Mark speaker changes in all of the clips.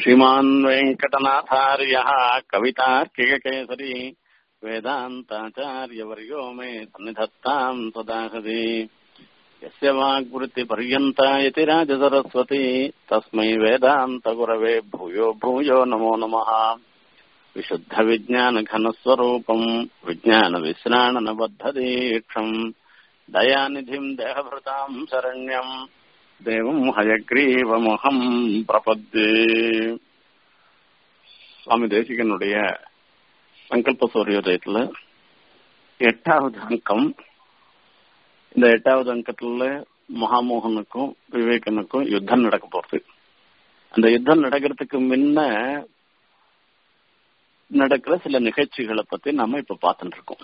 Speaker 1: श्रीमान् वेङ्कटनाथार्यः कवितार्किककेसरी वेदान्ताचार्यवर्यो मे सन्निधत्ताम् सदा हृदि यस्य वाग्वृत्तिपर्यन्ता यति राजसरस्वती तस्मै वेदान्तगुरवे भूयो भूयो नमो नमः विशुद्धविज्ञानघनस्वरूपम् विज्ञानविश्राणनबद्धदीक्षम् दयानिधिम् देहभृताम् शरण्यम् தேவம் ஹயக்ரீவமகம் பிரபத்து சுவாமி தேசிகனுடைய சங்கல்ப சூரியோதயத்துல எட்டாவது அங்கம் இந்த எட்டாவது அங்கத்துல மகாமோகனுக்கும் விவேகனுக்கும் யுத்தம் நடக்க போறது அந்த யுத்தம் நடக்கிறதுக்கு முன்ன நடக்கிற சில நிகழ்ச்சிகளை பத்தி நாம இப்ப பார்த்துட்டு இருக்கோம்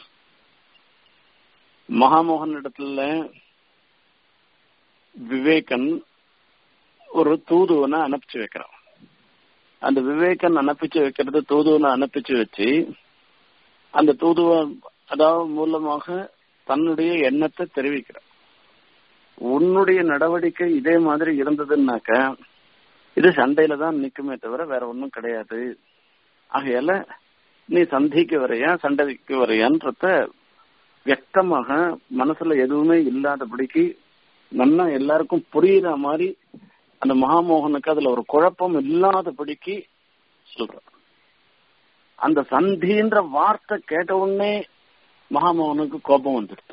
Speaker 1: மகாமோகன் இடத்துல விவேகன் ஒரு தூதுவனை அனுப்பிச்சு வைக்கிறான் அந்த விவேகன் அனுப்பிச்சு வைக்கிறது தூதுவனை அனுப்பிச்சு வச்சு அந்த தூதுவன் அதாவது மூலமாக தன்னுடைய எண்ணத்தை தெரிவிக்கிறான் உன்னுடைய நடவடிக்கை இதே மாதிரி இருந்ததுன்னாக்க இது சண்டையில தான் நிக்குமே தவிர வேற ஒன்றும் கிடையாது ஆகையால நீ சந்திக்கு வரையா சண்டைக்கு வரையான்றத வியக்தமாக மனசுல எதுவுமே இல்லாதபடிக்கு நல்லா எல்லாருக்கும் புரியுற மாதிரி அந்த மகாமோகனுக்கு அதுல ஒரு குழப்பம் இல்லாதபடிக்கு சொல்ற அந்த சந்தின்ற வார்த்தை கேட்ட உடனே மகாமோகனுக்கு கோபம் வந்துடுது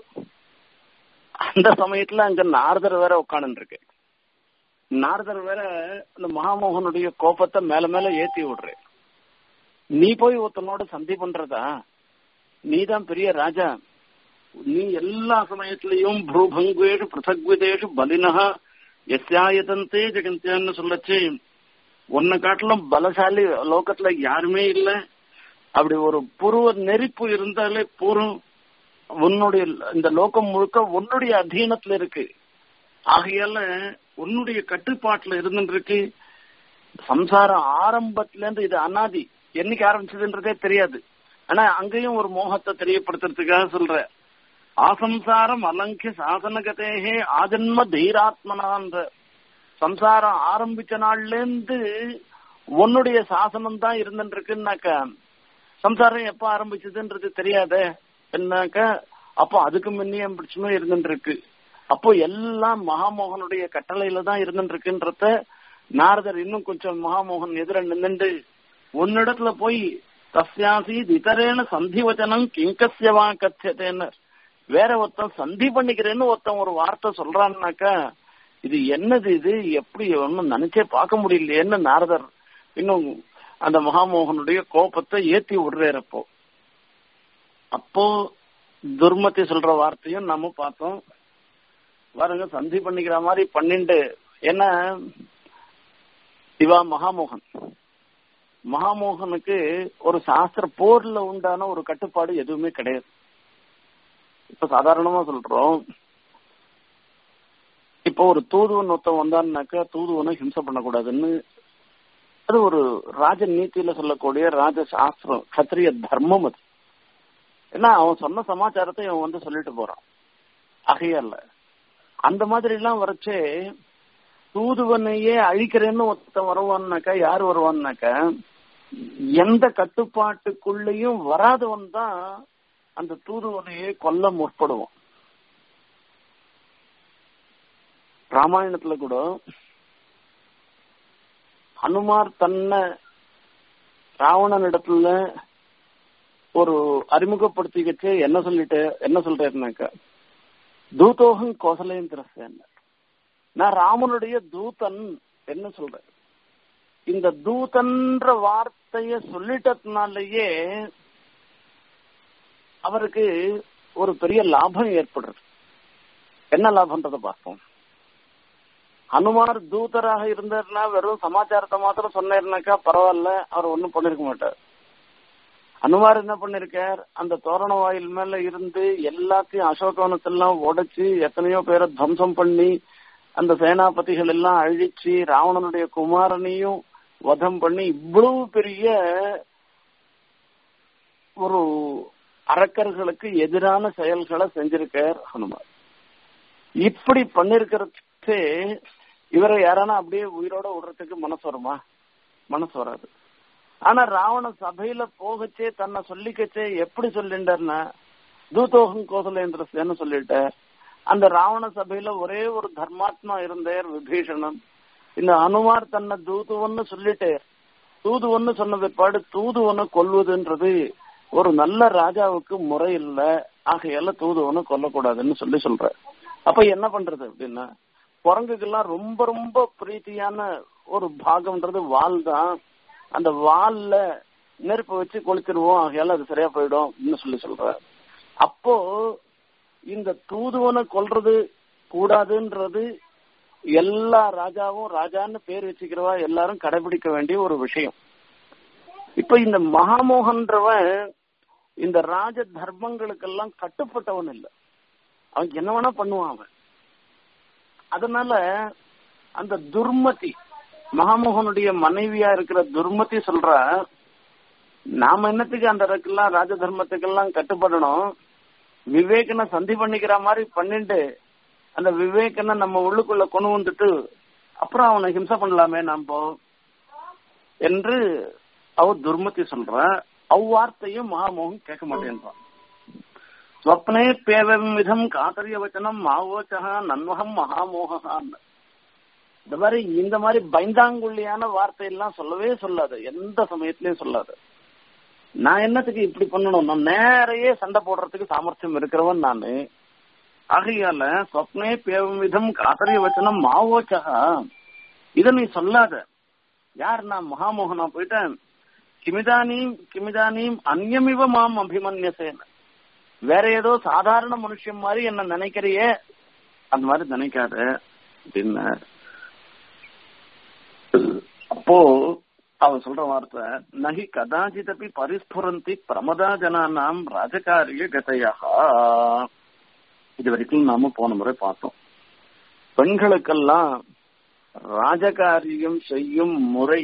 Speaker 1: அந்த சமயத்துல அங்க நாரதர் வேற உட்காந்து இருக்கு நாரதர் வேற அந்த மகாமோகனுடைய கோபத்தை மேல மேல ஏத்தி விடுற நீ போய் ஒருத்தனோட சந்தி பண்றதா நீதான் பெரிய ராஜா நீ எல்லா சமயத்திலையும் ப்ரூபங்குவேஷு பிருத்தக்விதேஷு பலினஹா எஸ்யாயதந்தே ஜெகந்தியான்னு சொல்லச்சு உன்னை காட்டிலும் பலசாலி லோகத்துல யாருமே இல்ல அப்படி ஒரு புருவ நெருப்பு இருந்தாலே பூர்வம் உன்னுடைய இந்த லோகம் முழுக்க உன்னுடைய அதீனத்துல இருக்கு ஆகையால உன்னுடைய கட்டுப்பாட்டுல இருந்துருக்கு சம்சாரம் ஆரம்பத்துல இருந்து இது அனாதி என்னைக்கு ஆரம்பிச்சதுன்றதே தெரியாது ஆனா அங்கேயும் ஒரு மோகத்தை தெரியப்படுத்துறதுக்காக சொல்ற ஆசம்சாரம் அலங்கிய சாசனகதேகே ஆஜன்ம தீராத்மனான்ற சம்சாரம் ஆரம்பிச்ச நாள்ல இருந்து உன்னுடைய சாசனம் தான் இருந்துருக்குன்னாக்க சம்சாரம் எப்ப ஆரம்பிச்சதுன்றது தெரியாத என்னாக்க அப்போ அதுக்கு முன்னே பிரச்சனை இருந்துருக்கு அப்போ எல்லாம் மகாமோகனுடைய கட்டளையில தான் இருந்துருக்குன்றத நாரதர் இன்னும் கொஞ்சம் மகாமோகன் எதிர நின்றுண்டு உன்னிடத்துல போய் தஸ்யாசி இதரேன சந்தி வச்சனம் கிங்கசியவா கத்தியதேன்னு வேற ஒருத்தன் சந்தி பண்ணிக்கிறேன்னு ஒருத்தன் ஒரு வார்த்தை சொல்றான்னாக்கா இது என்னது இது எப்படி ஒன்னும் நினைச்சே பார்க்க முடியலையேன்னு நாரதர் இன்னும் அந்த மகாமோகனுடைய கோபத்தை ஏத்தி விடுறப்போ அப்போ துர்மதி சொல்ற வார்த்தையும் நம்ம பார்த்தோம் பாருங்க சந்தி பண்ணிக்கிற மாதிரி பண்ணிண்டு ஏன்னா இவா மகாமோகன் மகாமோகனுக்கு ஒரு சாஸ்திர போர்ல உண்டான ஒரு கட்டுப்பாடு எதுவுமே கிடையாது இப்ப சாதாரணமா சொல்றோம் இப்போ ஒரு தூதுவன் ஒருத்தன் வந்தான்னாக்கா தூதுவனை ஹிம்சை பண்ணக்கூடாதுன்னு அது ஒரு ராஜ நீதியில சொல்லக்கூடிய ராஜ சாஸ்திரம் கத்திரிய தர்மம் அது ஏன்னா அவன் சொன்ன சமாச்சாரத்தை அவன் வந்து சொல்லிட்டு போறான் ஆகையால அந்த மாதிரி எல்லாம் வரைச்சே தூதுவனையே அழிக்கிறேன்னு ஒருத்தன் வருவான்னாக்கா யார் வருவான்னாக்கா எந்த கட்டுப்பாட்டுக்குள்ளேயும் வராதவன் தான் அந்த தூதுவனையே கொல்ல முற்படுவோம் ராமாயணத்துல கூட ஹனுமார் தன்னை ராவணன் இடத்துல ஒரு அறிமுகப்படுத்திக்கிச்சு என்ன சொல்லிட்டு என்ன சொல்றாருனாக்கா தூதோகம் கோசலையும் திரசேன் நான் ராமனுடைய தூதன் என்ன சொல்றேன் இந்த தூதன்ற வார்த்தைய சொல்லிட்டதுனாலயே அவருக்கு ஒரு பெரிய லாபம் ஏற்படுறது என்ன லாபம்ன்றத பார்ப்போம் ஹனுமார் தூதராக இருந்தாருன்னா வெறும் சமாச்சாரத்தை மாத்திரம் சொன்னாருனாக்கா பரவாயில்ல அவர் ஒன்றும் பண்ணிருக்க மாட்டார் ஹனுமார் என்ன பண்ணிருக்கார் அந்த தோரண வாயில் மேல இருந்து எல்லாத்தையும் அசோகவனத்தெல்லாம் உடைச்சு எத்தனையோ பேரை துவம்சம் பண்ணி அந்த சேனாபதிகள் எல்லாம் அழிச்சு ராவணனுடைய குமாரனையும் வதம் பண்ணி இவ்வளவு பெரிய ஒரு அரக்கர்களுக்கு எதிரான செயல்களை செஞ்சிருக்கார் ஹனுமார் இப்படி பண்ணிருக்கிறதுக்கு இவரை யாரானா அப்படியே உயிரோட விடுறதுக்கு மனசு வருமா மனசு வராது ஆனா ராவண சபையில போகச்சே தன்னை சொல்லிக்கச்சே எப்படி சொல்லிண்டார்னா தூதோகம் கோசலேந்திரசேன்னு சொல்லிட்ட அந்த ராவண சபையில ஒரே ஒரு தர்மாத்மா இருந்தார் விபீஷணன் இந்த அனுமார் தன்னை தூதுவன்னு சொல்லிட்டே தூதுவன்னு சொன்ன பிற்பாடு தூதுவனை கொல்வதுன்றது ஒரு நல்ல ராஜாவுக்கு முறை இல்ல ஆகையால தூதுவனை கொல்லக்கூடாதுன்னு சொல்லி சொல்ற அப்ப என்ன பண்றது அப்படின்னா குரங்குக்கெல்லாம் ரொம்ப ரொம்ப பிரீத்தியான ஒரு பாகம்ன்றது வால் தான் அந்த வால்ல நெருப்பு வச்சு கொளுத்திடுவோம் ஆகையால அது சரியா போயிடும் அப்படின்னு சொல்லி சொல்ற அப்போ இந்த தூதுவனை கொல்றது கூடாதுன்றது எல்லா ராஜாவும் ராஜான்னு பேர் வச்சுக்கிறவா எல்லாரும் கடைபிடிக்க வேண்டிய ஒரு விஷயம் இப்ப இந்த மகாமோகன்றவன் இந்த ராஜ தர்மங்களுக்கெல்லாம் கட்டுப்பட்டவன் இல்ல அவன் என்ன வேணா பண்ணுவான் அவன் அதனால அந்த துர்மதி மகாமோகனுடைய மனைவியா இருக்கிற துர்மதி சொல்ற நாம என்னத்துக்கு அந்த இடத்துக்கெல்லாம் ராஜ தர்மத்துக்கெல்லாம் கட்டுப்படணும் விவேகனை சந்தி பண்ணிக்கிற மாதிரி பண்ணிட்டு அந்த விவேகனை நம்ம உள்ளுக்குள்ள கொண்டு வந்துட்டு அப்புறம் அவனை ஹிம்சை பண்ணலாமே நாம என்று அவ துர்மதி சொல்ற அவ்வார்த்தையும் மகாமோகன் கேட்க மாட்டேன்றான் ஸ்வப்னே பேவம் விதம் காத்தரிய வச்சனம் மாவோச்சகா நன்வகம் மகாமோகான் இந்த மாதிரி இந்த மாதிரி பைந்தாங்குள்ளியான வார்த்தை எல்லாம் சொல்லவே சொல்லாது எந்த சமயத்திலயும் சொல்லாது நான் என்னத்துக்கு இப்படி பண்ணணும் நான் நேரையே சண்டை போடுறதுக்கு சாமர்த்தியம் இருக்கிறவன் நானு ஆகையால ஸ்வப்னே பேவம் விதம் காத்தரிய வச்சனம் மாவோச்சகா இத நீ சொல்லாத யார் நான் மகாமோகனா போயிட்டேன் கிமிதானீம் கிமிதானீம் அந்யமிவ மாம் அபிமன்யசேன வேற ஏதோ சாதாரண மனுஷன் மாதிரி என்ன நினைக்கிறியே அந்த மாதிரி நினைக்காத அப்படின்னு அப்போ அவன் சொல்ற வார்த்தை நகி கதாச்சிதப்பி பரிஸ்புரந்தி பிரமதா ஜனானாம் ராஜகாரிய கதையா இது வரைக்கும் நாம போன முறை பார்த்தோம் பெண்களுக்கெல்லாம் ராஜகாரியம் செய்யும் முறை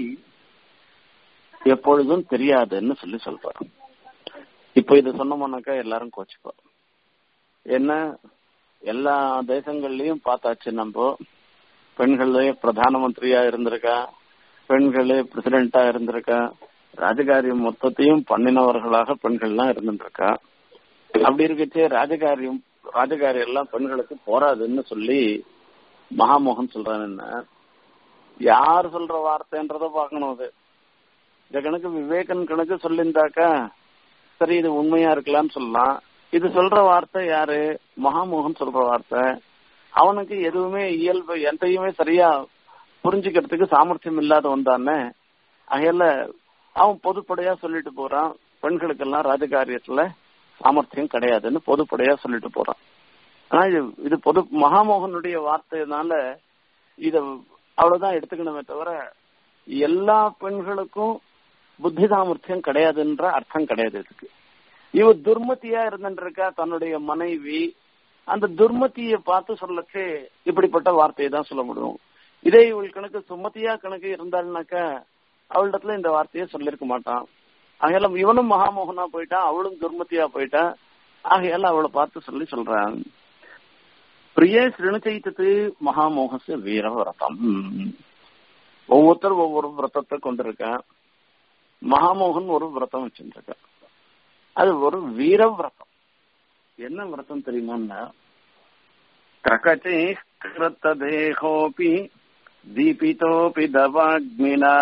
Speaker 1: எப்பொழுதும் தெரியாதுன்னு சொல்லி சொல்றான் இப்ப இது சொன்னோம்னாக்கா எல்லாரும் கோச்சுப்போம் என்ன எல்லா தேசங்கள்லயும் பார்த்தாச்சு நம்ம பெண்களே பிரதான மந்திரியா இருந்திருக்கா பெண்களே பிரசிடென்டா இருந்திருக்கா ராஜகாரியம் மொத்தத்தையும் பண்ணினவர்களாக பெண்கள்லாம் இருந்துருக்கா அப்படி இருக்கச்சே ராஜகாரியம் ராஜகாரியம் எல்லாம் பெண்களுக்கு போராதுன்னு சொல்லி மகாமோகன் சொல்றான் என்ன யார் சொல்ற வார்த்தைன்றத பாக்கணும் அது இந்த கணக்கு விவேகன் கணக்கு சொல்லியிருந்தாக்கா சரி இது உண்மையா இருக்கலாம்னு சொல்லலாம் இது சொல்ற வார்த்தை யாரு மகாமோகன் சொல்ற வார்த்தை அவனுக்கு எதுவுமே இயல்பு எந்தையுமே சரியா புரிஞ்சுக்கிறதுக்கு சாமர்த்தியம் இல்லாதவன் தானே அகையில அவன் பொதுப்படையா சொல்லிட்டு போறான் பெண்களுக்கெல்லாம் ராஜகாரியத்துல சாமர்த்தியம் கிடையாதுன்னு பொதுப்படையா சொல்லிட்டு போறான் ஆனா இது இது பொது மகாமோகனுடைய வார்த்தையினால இத அவ்வளவுதான் எடுத்துக்கணுமே தவிர எல்லா பெண்களுக்கும் புத்தி சாமர்த்தியம் கிடையாதுன்ற அர்த்தம் கிடையாது இதுக்கு இவ துர்மதியா இருந்துருக்கா தன்னுடைய மனைவி அந்த துர்மதியை பார்த்து சொல்லச்சு இப்படிப்பட்ட வார்த்தையை தான் சொல்ல முடியும் இதே இவள் கணக்கு சுமதியா கணக்கு இருந்தாள்னாக்கா அவளிடத்துல இந்த வார்த்தையை சொல்லிருக்க மாட்டான் ஆகையால இவனும் மகாமோகனா போயிட்டான் அவளும் துர்மதியா போயிட்டா ஆகையால அவளை பார்த்து சொல்லி சொல்றான் பிரிய சிறுணிச்சைத்தது மகாமோகச வீர விரதம் ஒவ்வொருத்தர் ஒவ்வொரு விரதத்தை கொண்டிருக்கேன் மகாமோகன் ஒரு விரதம் வச்சிருக்க அது ஒரு வீர விரதம் என்ன விரதம் தெரியுமான்னா கிரகச்சை கிருத்த தேகோபி தீபிதோபி தவாக்மினா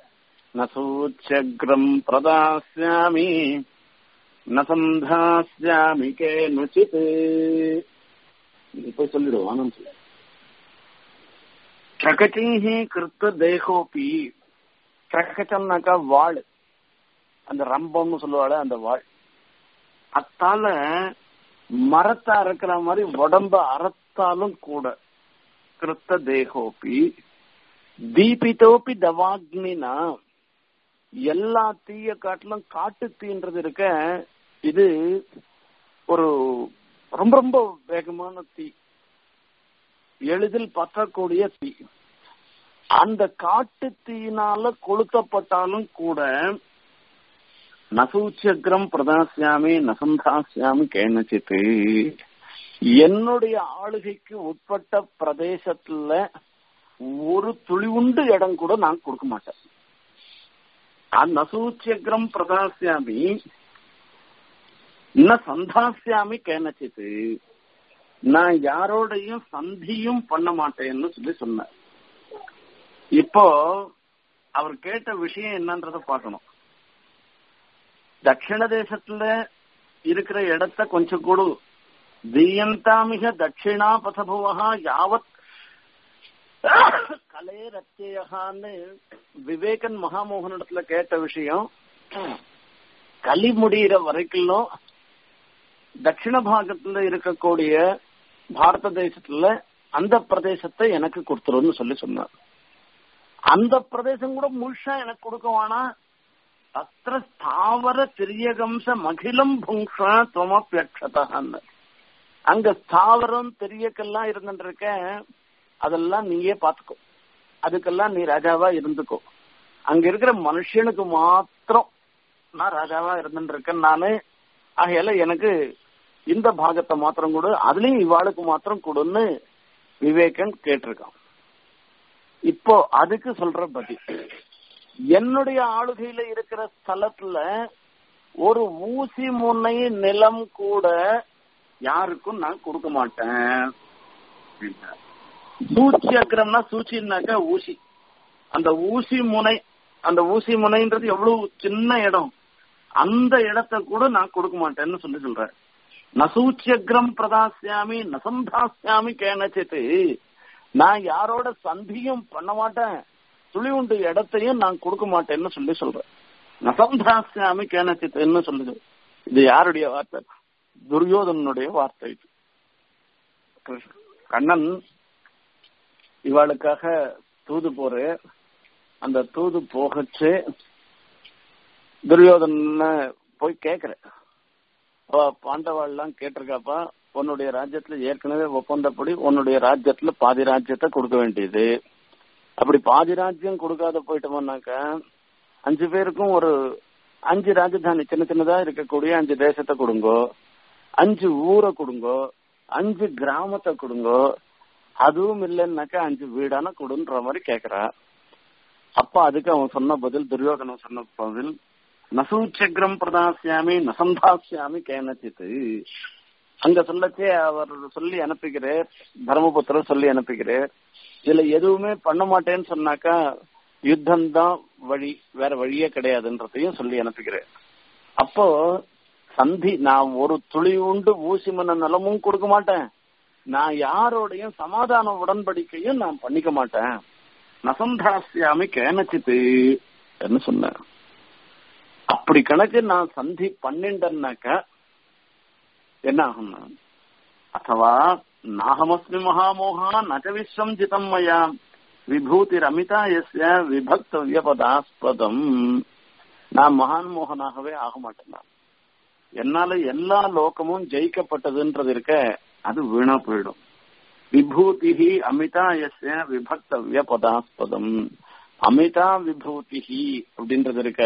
Speaker 1: நசூச்சக்ரம் பிரதாஸ்யாமி நசந்தாஸ்யாமி கேனுச்சித் இப்ப சொல்லிடுவோம் ஆனந்த் கிரகச்சை கிருத்த தேகோபி கிரகச்சம்னாக்கா வாழ் அந்த ரம்பம்னு சொல்லுவாள் அந்த வாழ் அத்தால மரத்தை அறுக்கிற மாதிரி உடம்ப அறத்தாலும் கூட கிருத்த தேகோபி தீபிதோபி தவாக்னினா எல்லா தீய காட்டிலும் காட்டு தீன்றது இருக்க இது ஒரு ரொம்ப ரொம்ப வேகமான தீ எளிதில் பற்றக்கூடிய தீ அந்த காட்டு தீயினால கொளுத்தப்பட்டாலும் கூட நசூச்சக்ரம் பிரதாசியாமி நசந்தாசியாமி கேனச்சித்து என்னுடைய ஆளுகைக்கு உட்பட்ட பிரதேசத்துல ஒரு துளி உண்டு இடம் கூட நான் கொடுக்க மாட்டேன் நசூச்சியக்ரம் பிரதாசியாமி ந சந்தாசியாமி கேனச்சித்து நான் யாரோடையும் சந்தியும் பண்ண மாட்டேன்னு சொல்லி சொன்னார் இப்போ அவர் கேட்ட விஷயம் என்னன்றத பார்க்கணும் தட்சிண தேசத்துல இருக்கிற இடத்த கொஞ்சம் கூட தீயந்தாமிக தட்சிணா பதபுவகா யாவத் கலே ரத்தியகான்னு விவேகன் மகாமோகனிடத்துல கேட்ட விஷயம் களி முடிகிற வரைக்கும் தட்சிண பாகத்துல இருக்கக்கூடிய பாரத தேசத்துல அந்த பிரதேசத்தை எனக்கு கொடுத்துருன்னு சொல்லி சொன்னார் அந்த பிரதேசம் கூட முழுசா எனக்கு கொடுக்க வேணாம் தத்திர ஸ்தாவர திரியகம்ச மகிழம் புங்ஷா துவமப்பியக்ஷதான்னு அங்க ஸ்தாவரம் தெரியக்கெல்லாம் இருந்துட்டு இருக்க அதெல்லாம் நீயே பாத்துக்கோ அதுக்கெல்லாம் நீ ராஜாவா இருந்துக்கோ அங்க இருக்கிற மனுஷனுக்கு மாத்திரம் நான் ராஜாவா இருந்துட்டு இருக்கேன் நானு ஆகையால எனக்கு இந்த பாகத்தை மாத்திரம் கொடு அதுலயும் இவாளுக்கு மாத்திரம் கொடுன்னு விவேகன் கேட்டிருக்கான் இப்போ அதுக்கு சொல்ற பதில் என்னுடைய ஆளுகையில இருக்கிற ஸ்தலத்துல ஒரு ஊசி முனை நிலம் கூட யாருக்கும் நான் கொடுக்க மாட்டேன் சூச்சி அக்கிரம்னா சூச்சின்னாக்க ஊசி அந்த ஊசி முனை அந்த ஊசி முனைன்றது எவ்வளவு சின்ன இடம் அந்த இடத்த கூட நான் கொடுக்க மாட்டேன்னு சொல்லி சொல்றேன் நசூச்சியக்ரம் பிரதாசியாமி நசந்தாசியாமி கேனச்சித்து நான் யாரோட சந்தியும் பண்ண மாட்டேன் துளி உண்டு இடத்தையும் நான் கொடுக்க மாட்டேன்னு சொல்லி சொல்றேன் நசந்தாசியாமி கேனச்சித்துன்னு சொல்லுது இது யாருடைய வார்த்தை துரியோதனுடைய வார்த்தை இது கண்ணன் இவாளுக்காக தூது போற அந்த தூது போகச்சு துரியோதன போய் கேக்குற பாண்டவாள் எல்லாம் கேட்டிருக்காப்பா உன்னுடைய ராஜ்யத்துல ஏற்கனவே ஒப்பந்தப்படி உன்னுடைய ராஜ்யத்துல பாதி ராஜ்யத்தை கொடுக்க வேண்டியது அப்படி பாதி ராஜ்யம் கொடுக்காத போயிட்டோம்னாக்கா அஞ்சு பேருக்கும் ஒரு அஞ்சு ராஜதானி சின்ன சின்னதா இருக்கக்கூடிய அஞ்சு தேசத்தை கொடுங்கோ அஞ்சு ஊரை கொடுங்கோ அஞ்சு கிராமத்தை கொடுங்கோ அதுவும் இல்லைன்னாக்கா அஞ்சு வீடான கொடுன்ற மாதிரி கேக்குறா அப்ப அதுக்கு அவன் சொன்ன பதில் துரியோதனன் சொன்ன பதில் நசூச்சக்ரம் பிரதாசியாமி நசந்தாசியாமி கேனச்சித்து அங்க சொல்லச்சே அவர் சொல்லி அனுப்புகிறார் தர்மபுத்திரர் சொல்லி அனுப்புகிறார் இதுல எதுவுமே பண்ண மாட்டேன்னு சொன்னாக்கா யுத்தம் தான் வழி வேற வழியே கிடையாதுன்றதையும் சொல்லி அனுப்புகிறார் அப்போ சந்தி நான் ஒரு துளி உண்டு ஊசி மன்ன நிலமும் கொடுக்க மாட்டேன் நான் யாரோடையும் சமாதான உடன்படிக்கையும் நான் பண்ணிக்க மாட்டேன் நசந்தாசியாமி கேனச்சித்து என்ன சொன்னேன் அப்படி கணக்கு நான் சந்தி பண்ணிண்டேன்னாக்கா என்ன ஆகும்னா அத்தவா நாகமஸ்மி மகாமோகா நச்ச விஸ்வம் ஜிதம் மயா விபூதி ரமிதா எஸ்ய விபக்தவியபதாஸ்பதம் நான் மகான் மோகனாகவே ஆக மாட்டேன் நான் என்னால எல்லா லோகமும் ஜெயிக்கப்பட்டதுன்றது இருக்க அது வீணா போயிடும் விபூதி அமிதா எஸ்ய விபக்தவிய பதாஸ்பதம் அமிதா விபூதி அப்படின்றது இருக்க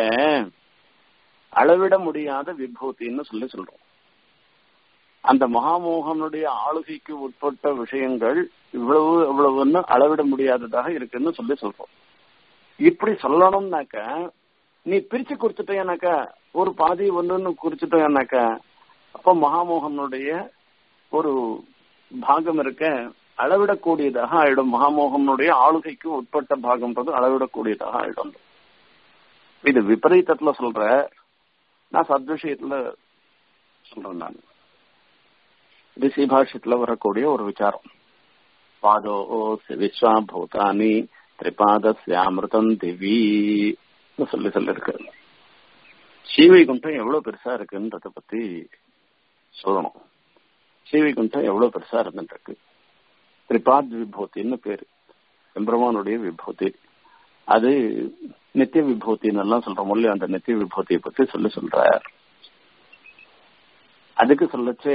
Speaker 1: அளவிட முடியாத விபூதின்னு சொல்லி சொல்றோம் அந்த மகாமோகனுடைய ஆளுகைக்கு உட்பட்ட விஷயங்கள் இவ்வளவு இவ்வளவுன்னு அளவிட முடியாததாக இருக்குன்னு சொல்லி சொல்றோம் இப்படி சொல்லணும்னாக்க நீ பிரிச்சு குறிச்சிட்டேனாக்கா ஒரு பாதி ஒண்ணுன்னு குறிச்சிட்டேனாக்கா அப்ப மகாமோகனுடைய ஒரு பாகம் இருக்க அளவிடக்கூடியதாக ஆயிடும் மகாமோகனுடைய ஆளுகைக்கு உட்பட்ட பாகம்ன்றது அளவிடக்கூடியதாக ஆயிடும் இது விபரீதத்துல சொல்ற நான் சத்விஷயத்துல சொல்றேன் நான் இது சீபாஷத்துல வரக்கூடிய ஒரு விசாரம் பாதோ விஸ்வா பூதானி திரிபாதஸ்யாமிருதம் திவி சொல்லி சொல்லிருக்கு ஸ்ரீவைகுண்டம் எவ்வளவு பெருசா இருக்குன்றத பத்தி சொல்லணும் ஸ்ரீவைகுண்டம் எவ்வளவு பெருசா இருந்துட்டு இருக்கு திரிபாத் விபூதின்னு பேரு எம்பெருமானுடைய விபூதி அது நித்திய விபூதின்னு எல்லாம் சொல்றோம் இல்லையா அந்த நித்திய விபூதியை பத்தி சொல்லி சொல்றார் அதுக்கு சொல்லச்சு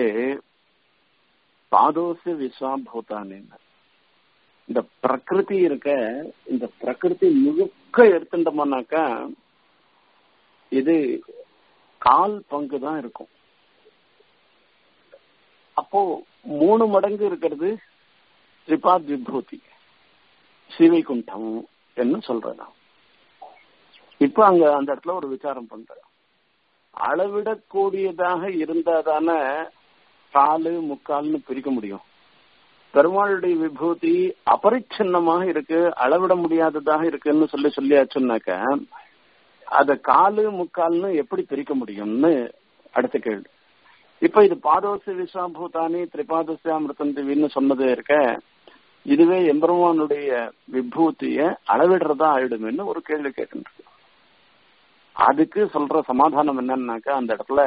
Speaker 1: பாதோசு விஸ்வாபூதானு இந்த பிரகிருதி இருக்க இந்த பிரகிருதி முழுக்க எடுத்துட்டோம்னாக்கா இது கால் பங்கு தான் இருக்கும் அப்போ மூணு மடங்கு இருக்கிறது திரிபாத் விபூதி ஸ்ரீவைகுண்டம் என்று சொல்றேன் இப்ப அங்க அந்த இடத்துல ஒரு விசாரம் பண்ற அளவிடக்கூடியதாக இருந்தாதான காலு முக்கால்னு பிரிக்க முடியும் பெருமாளுடைய விபூதி அபரிச்சின்னமாக இருக்கு அளவிட முடியாததாக இருக்குன்னு சொல்லி சொல்லியாச்சுன்னாக்க அத காலு முக்கால்னு எப்படி பிரிக்க முடியும்னு அடுத்த கேள்வி இப்ப இது பாதோசி விஸ்வாபூதானி திரிபாதசி அமிர்தம் திவின்னு சொன்னது இருக்க இதுவே எம்பெருமானுடைய விபூதிய அளவிடுறதா ஆயிடுமேன்னு ஒரு கேள்வி கேட்டு அதுக்கு சொல்ற சமாதானம் என்னன்னாக்கா அந்த இடத்துல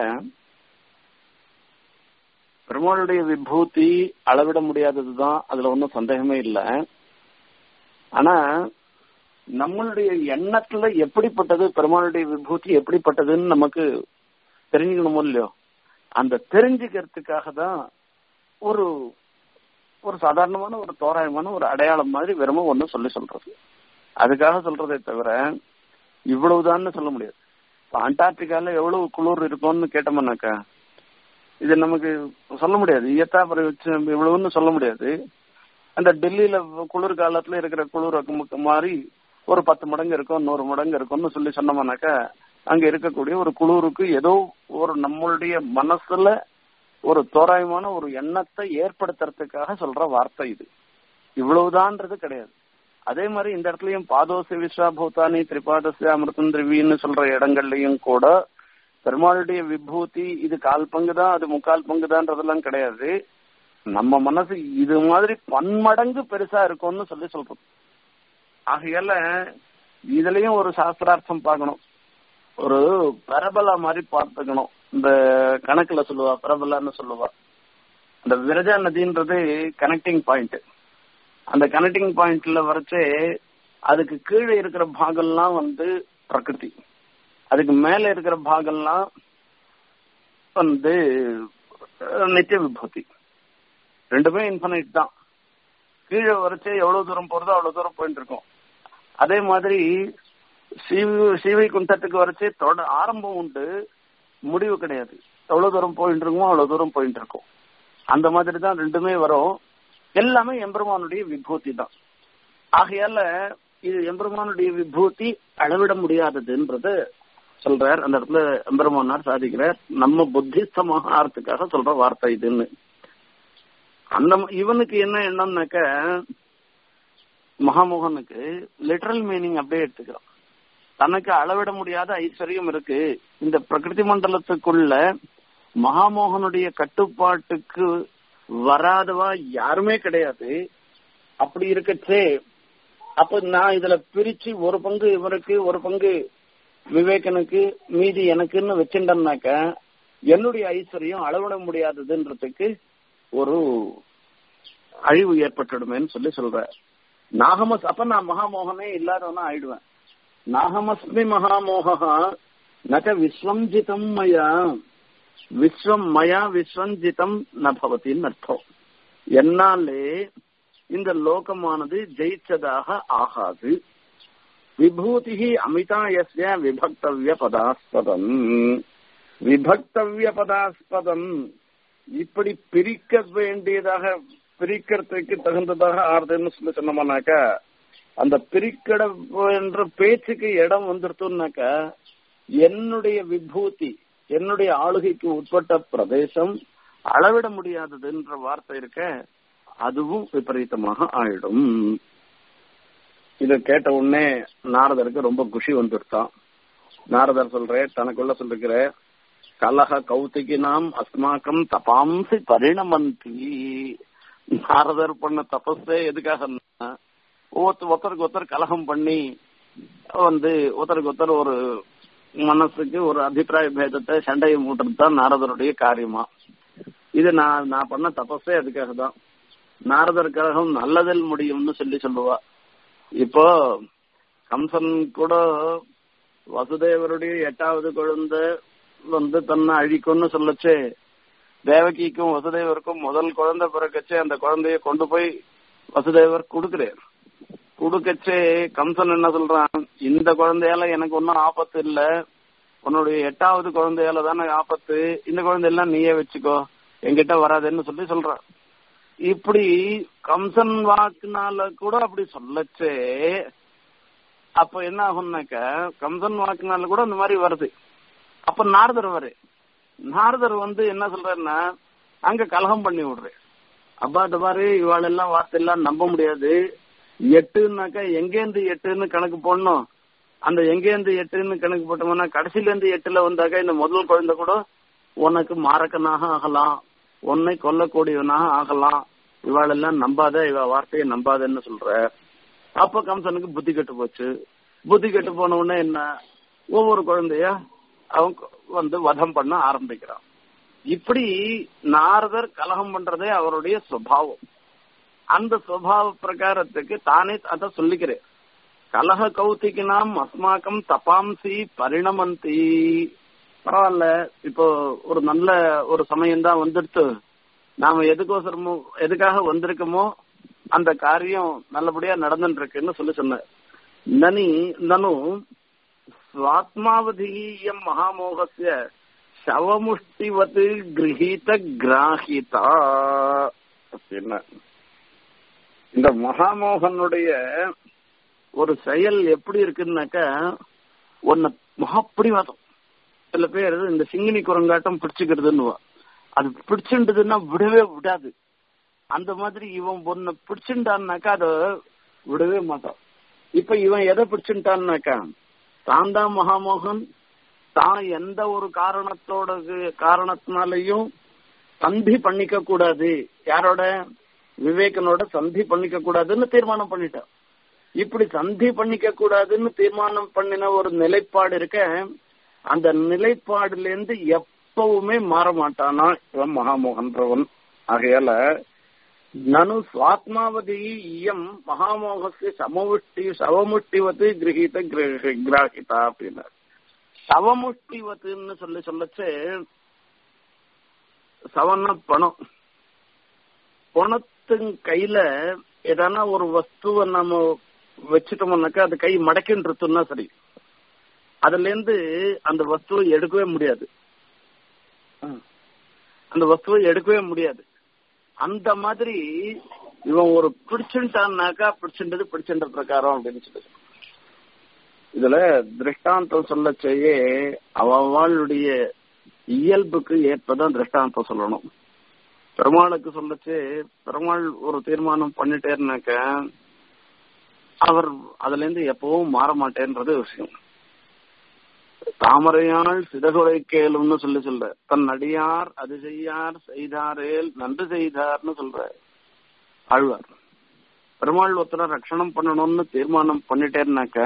Speaker 1: பெருமாளுடைய விபூதி அளவிட முடியாததுதான் அதுல ஒன்றும் சந்தேகமே இல்லை ஆனா நம்மளுடைய எண்ணத்துல எப்படிப்பட்டது பெருமாளுடைய விபூதி எப்படிப்பட்டதுன்னு நமக்கு தெரிஞ்சுக்கணுமோ இல்லையோ அந்த தெரிஞ்சுக்கிறதுக்காக தான் ஒரு ஒரு சாதாரணமான ஒரு தோராயமான ஒரு அடையாளம் மாதிரி வெறும ஒண்ணு சொல்லி சொல்றது அதுக்காக சொல்றதே தவிர இவ்வளவுதான்னு சொல்ல முடியாது இப்ப அண்டார்டிகால எவ்வளவு குளிர் இருக்கும்னு கேட்டோம்னாக்கா இது நமக்கு சொல்ல முடியாது இயத்தா வச்சு இவ்வளவுன்னு சொல்ல முடியாது அந்த டெல்லியில குளிர் காலத்துல இருக்கிற குளிர் மாதிரி ஒரு பத்து மடங்கு இருக்கும் நூறு மடங்கு இருக்கும்னு சொல்லி சொன்னோம்னாக்கா அங்க இருக்கக்கூடிய ஒரு குளிருக்கு ஏதோ ஒரு நம்மளுடைய மனசுல ஒரு தோராயமான ஒரு எண்ணத்தை ஏற்படுத்துறதுக்காக சொல்ற வார்த்தை இது இவ்வளவுதான்றது கிடையாது அதே மாதிரி இந்த இடத்துலயும் பாதோசி விஸ்வாபூதானி திரிபாதசி அமிர்தம் திரிவின்னு சொல்ற இடங்கள்லயும் கூட பெருமாளுடைய விபூதி இது கால் பங்கு தான் அது முக்கால் பங்கு தான்றதெல்லாம் கிடையாது நம்ம மனசு இது மாதிரி பன்மடங்கு பெருசா இருக்கும்னு சொல்லி சொல்றோம் ஆகையால இதுலயும் ஒரு சாஸ்திரார்த்தம் பார்க்கணும் ஒரு பரபலா மாதிரி பார்த்துக்கணும் இந்த கணக்குல சொல்லுவா பரபலான்னு சொல்லுவா இந்த விரஜா நதின்றது கனெக்டிங் பாயிண்ட் அந்த கனெக்டிங் பாயிண்ட்ல வரைச்சே அதுக்கு கீழே இருக்கிற பாகம்லாம் வந்து பிரகிருதி அதுக்கு மேல இருக்கிற பாகம்லாம் வந்து நித்திய விபூதி ரெண்டுமே இன்ஃபனைட் தான் கீழே வரைச்சே எவ்வளவு தூரம் போறதோ அவ்வளவு தூரம் போயிட்டு இருக்கோம் அதே மாதிரி சீவை குண்டத்துக்கு வரைச்சே தொட ஆரம்பம் உண்டு முடிவு கிடையாது எவ்வளவு தூரம் போயிட்டு இருக்கோமோ அவ்வளவு தூரம் போயிட்டு இருக்கோம் அந்த மாதிரி தான் ரெண்டுமே வரும் எல்லாமே எம்பெருமானுடைய விபூதி தான் ஆகையால இது எம்பெருமானுடைய விபூதி அளவிட முடியாததுன்றது சொல்றார் அந்த இடத்துல எம்பெருமானார் சாதிக்கிறார் நம்ம புத்திஸ்தமாக ஆறதுக்காக சொல்ற வார்த்தை இதுன்னு அந்த இவனுக்கு என்ன எண்ணம்னாக்க மகாமோகனுக்கு லிட்டரல் மீனிங் அப்படியே எடுத்துக்கிறான் தனக்கு அளவிட முடியாத ஐஸ்வர்யம் இருக்கு இந்த பிரகிருதி மண்டலத்துக்குள்ள மகாமோகனுடைய கட்டுப்பாட்டுக்கு வராதவா யாருமே கிடையாது அப்படி இருக்கச்சே அப்ப நான் இதுல பிரிச்சு ஒரு பங்கு இவருக்கு ஒரு பங்கு விவேகனுக்கு மீதி எனக்குன்னு வச்சுட்டோம்னாக்க என்னுடைய ஐஸ்வர்யம் அளவிட முடியாததுன்றதுக்கு ஒரு அழிவு ஏற்பட்டுடுமேன்னு சொல்லி சொல்ற நாகமஸ் அப்ப நான் மகாமோகனே இல்லாதவனா ஆயிடுவேன் நாகமஸ்மி மகாமோகா நக விஸ்வஞ்சிதம் மயா விஸ்வம் மயா விஸ்வஞ்சிதம் நபவத்தின்னு அர்த்தம் என்னாலே இந்த லோகமானது ஜெயிச்சதாக ஆகாது விபூதி அமிதாயஸ்ய விபக்தவிய பதாஸ்பதம் விபக்தவிய பதாஸ்பதம் இப்படி பிரிக்க வேண்டியதாக பிரிக்கிறதுக்கு தகுந்ததாக ஆறுதுன்னு சொல்லி சொன்னோம்னாக்கா அந்த பிரிக்கட என்ற பேச்சுக்கு இடம் வந்துருத்தோம்னாக்கா என்னுடைய விபூதி என்னுடைய ஆளுகைக்கு உட்பட்ட பிரதேசம் அளவிட முடியாததுன்ற வார்த்தை இருக்க அதுவும் விபரீதமாக ஆயிடும் இத கேட்ட உடனே நாரதருக்கு ரொம்ப குஷி வந்துருத்தான் நாரதர் சொல்ற தனக்குள்ள சொல்லிருக்கிற கலக கௌதிகி நாம் அஸ்மாக்கம் தபாம்சி பரிணமந்தி நாரதர் பண்ண தபஸே எதுக்காக ஒவ்வொருத்தர் ஒருத்தருக்கு ஒருத்தர் கலகம் பண்ணி வந்து ஒருத்தருக்கு ஒருத்தர் ஒரு மனசுக்கு ஒரு அபிப்பிராய பேதத்தை சண்டையை மூட்டுறது தான் நாரதருடைய காரியமா இது நான் நான் பண்ண தபஸே அதுக்காக தான் நாரதர் கழகம் நல்லதில் முடியும்னு சொல்லி சொல்லுவா இப்போ கம்சன் கூட வசுதேவருடைய எட்டாவது குழந்தை வந்து தன்னை அழிக்கும்னு சொல்லச்சே தேவகிக்கும் வசுதேவருக்கும் முதல் குழந்தை பிறக்கச்சே அந்த குழந்தைய கொண்டு போய் வசுதேவர் கொடுக்கிறார் கொடுக்கச்சே கம்சன் என்ன சொல்றான் இந்த குழந்தையால எனக்கு ஒன்னும் ஆபத்து இல்ல உன்னுடைய எட்டாவது குழந்தையால தானே ஆபத்து இந்த குழந்தையெல்லாம் நீயே வச்சுக்கோ என்கிட்ட வராதுன்னு சொல்லி சொல்றான் இப்படி கம்சன் வாக்குனால கூட அப்படி சொல்லச்சே அப்ப என்ன ஆகும்னாக்க கம்சன் வாக்குனால கூட இந்த மாதிரி வருது அப்ப நாரதர் வரு நாரதர் வந்து என்ன சொல்றாருன்னா அங்க கலகம் பண்ணி விடுறேன் அப்பா இந்த மாதிரி இவாளெல்லாம் வார்த்தை எல்லாம் நம்ப முடியாது எட்டுனாக்கா எங்கேருந்து எட்டுன்னு கணக்கு போடணும் அந்த எங்கேருந்து எட்டுன்னு கணக்கு போட்டோம்னா கடைசில இருந்து எட்டுல வந்தாக்கா இந்த முதல் குழந்தை கூட உனக்கு மாரக்கனாக ஆகலாம் உன்னை கொல்லக்கூடியவனாக ஆகலாம் இவாளெல்லாம் நம்பாத இவ வார்த்தையை நம்பாதன்னு சொல்ற அப்ப கம்சனுக்கு புத்தி கெட்டு போச்சு புத்தி கெட்டு போன உடனே என்ன ஒவ்வொரு குழந்தைய அவன் வந்து வதம் பண்ண ஆரம்பிக்கிறான் இப்படி நாரதர் கலகம் பண்றதே அவருடைய சுபாவம் அந்த சுபாவ பிரகாரத்துக்கு தானே அத சொல்லிக்கிறேன் கலக கௌத்திகினாம் அஸ்மாக்கம் தபாம்சி பரிணமந்தி பரவாயில்ல இப்போ ஒரு நல்ல ஒரு சமயம் தான் வந்துடுத்து நாம எதுக்கோசரமோ எதுக்காக வந்திருக்கோமோ அந்த காரியம் நல்லபடியா நடந்துட்டு இருக்குன்னு சொல்லி சொன்ன நனி நனு சுவாத்மாவதீயம் மகாமோகசிய சவமுஷ்டிவத்து கிரகீத கிராகிதா அப்படின்னா இந்த மகாமோகனுடைய ஒரு செயல் எப்படி இருக்குன்னாக்கா ஒன்ன மகாப்பிடிவாதம் சில பேர் இந்த சிங்கினி குரங்காட்டம் பிடிச்சுக்கிறதுன்னு அது பிடிச்சுன்றதுன்னா விடவே விடாது அந்த மாதிரி இவன் ஒன்ன பிடிச்சுட்டான்னாக்கா அதை விடவே மாட்டான் இப்ப இவன் எதை பிடிச்சுட்டான்னாக்கா தான் தான் மகாமோகன் தான் எந்த ஒரு காரணத்தோட காரணத்தினாலையும் சந்தி பண்ணிக்க கூடாது யாரோட விவேகனோட சந்தி பண்ணிக்க கூடாதுன்னு தீர்மானம் பண்ணிட்டான் இப்படி சந்தி பண்ணிக்க கூடாதுன்னு தீர்மானம் பண்ணின ஒரு நிலைப்பாடு இருக்க அந்த நிலைப்பாடுல இருந்து எப்பவுமே மாற மாட்டானா இவன் மகாமோகன்றவன் ஆகையால நனு சுவாத்மாவதி இயம் மகாமோகசி சமமுஷ்டி சவமுஷ்டிவத்து கிரகித கிராகிதா அப்படின்னார் சவமுஷ்டிவத்துன்னு சொல்லி சொல்லச்சு சவன்னா பணம் பணத்தின் கையில ஏதானா ஒரு வஸ்துவை நம்ம வச்சுட்டோம்னாக்கா அது கை மடக்கின்றதுன்னா சரி அதுல இருந்து அந்த வஸ்துவை எடுக்கவே முடியாது அந்த வஸ்துவை எடுக்கவே முடியாது அந்த மாதிரி இவன் ஒரு பிடிச்சுட்டான்னாக்கா பிடிச்சின்றது பிடிச்சின்ற பிரகாரம் அப்படின்னு சொல்லி இதுல திருஷ்டாந்தம் சொல்ல செய்ய அவளுடைய இயல்புக்கு ஏற்பதான் திருஷ்டாந்தம் சொல்லணும் பெருமாளுக்கு சொல்லச்சு பெருமாள் ஒரு தீர்மானம் பண்ணிட்டேன்னாக்க அவர் அதுல இருந்து எப்பவும் மாற மாட்டேன்றது விஷயம் தாமரையாள் சிதகுரை கேளும்னு சொல்லி சொல்ற தன் அடியார் அது செய்யார் செய்தாரேல் நன்று செய்தார்னு சொல்ற ஆழ்வார் பெருமாள் ஒருத்தர ரட்சணம் பண்ணணும்னு தீர்மானம் பண்ணிட்டேன்னாக்க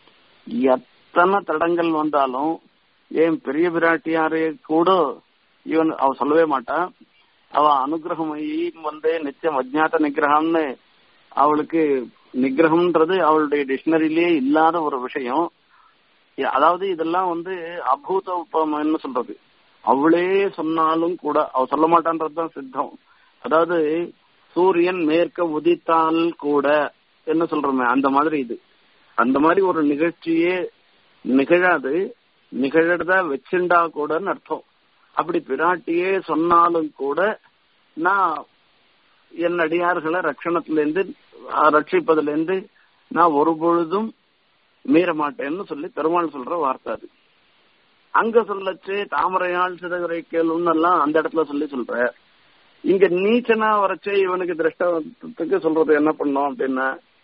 Speaker 1: எத்தனை தடங்கள் வந்தாலும் ஏன் பெரிய பிராட்டியாரே கூட இவன் அவ சொல்லவே மாட்டான் அவ அனுகிரகம் வந்து நிச்சயம் அஜ்ஞாத நிகிரகம்னு அவளுக்கு நிகிரகம்ன்றது அவளுடைய டிக்ஷனரியிலேயே இல்லாத ஒரு விஷயம் அதாவது இதெல்லாம் வந்து அபூத உப்பம்னு சொல்றது அவளே சொன்னாலும் கூட அவ சொல்ல மாட்டான்றதுதான் சித்தம் அதாவது சூரியன் மேற்க உதித்தால் கூட என்ன சொல்றோமே அந்த மாதிரி இது அந்த மாதிரி ஒரு நிகழ்ச்சியே நிகழாது நிகழறதா வச்சுண்டா கூடன்னு அர்த்தம் அப்படி பிராட்டியே சொன்னாலும் கூட நான் என் அடியார்களை ரட்சணத்திலேருந்து ரட்சிப்பதிலிருந்து நான் ஒரு பொழுதும் மீற மாட்டேன்னு சொல்லி பெருமாள் சொல்ற வார்த்தை அது அங்க சொல்லச்சு தாமரையாள் சிதகரை கேளுன்னு எல்லாம் அந்த இடத்துல சொல்லி சொல்ற இங்க நீச்சனா வரச்சே இவனுக்கு திருஷ்டத்துக்கு சொல்றது என்ன பண்ணும் அப்படின்னா